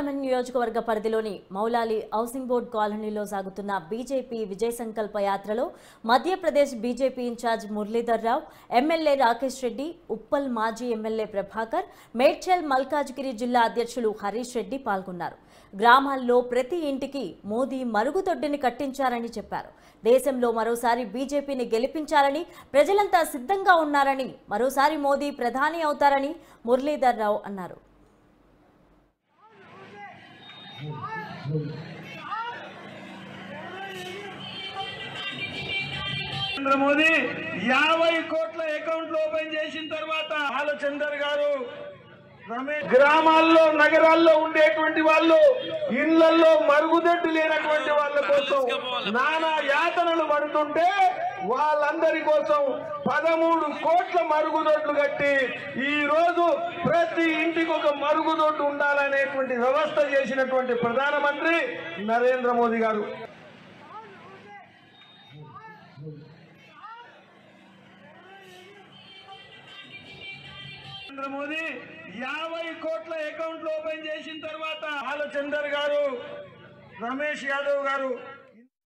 parliament నియోజకవర్గ పరిధిలోని Moula Ali housing board కాలనీలో సాగుతున్న బీజేపీ విజయ సంకల్ప యాత్రలో Madhya Pradesh BJP in charge Muralidhar Rao MLA Rakesh Reddy Uppal మాజీ ఎమ్మెల్యే ప్రభాకర్ మేడ్చల్ మల్కాజ్గిరి జిల్లా అధ్యక్షులు హరీష్ రెడ్డి పాల్గొన్నారు గ్రామాల్లో ప్రతి ఇంటికి మోదీ మరుగుదొడ్డిని కట్టించారని చెప్పారు దేశంలో మరోసారి బీజేపీని గెలిపించాలని ప్రజలంతా సిద్ధంగా ఉన్నారని మరోసారి మోదీ ప్రధాని అవుతారని మురళీధర్ రావు అన్నారు నరేంద్ర మోదీ యాభై కోట్ల అకౌంట్లు ఓపెన్ చేసిన తర్వాత బాలచందర్ గారు రమేష్ గ్రామాల్లో నగరాల్లో ఉండేటువంటి వాళ్ళు ఇళ్లలో మరుగుదొడ్డు లేనటువంటి వాళ్ళ కోసం నానా యాతనలు పడుతుంటే వాళ్ళందరి కోసం పదమూడు కోట్ల మరుగుదొడ్లు కట్టి ఈ రోజు ప్రతి ఇంటికి ఒక మరుగుదొడ్డు ఉండాలనేటువంటి వ్యవస్థ చేసినటువంటి ప్రధానమంత్రి నరేంద్ర మోదీ గారు నరేంద్ర మోదీ యాభై కోట్ల అకౌంట్లు ఓపెన్ చేసిన తర్వాత బాలచందర్ గారు రమేష్ యాదవ్ గారు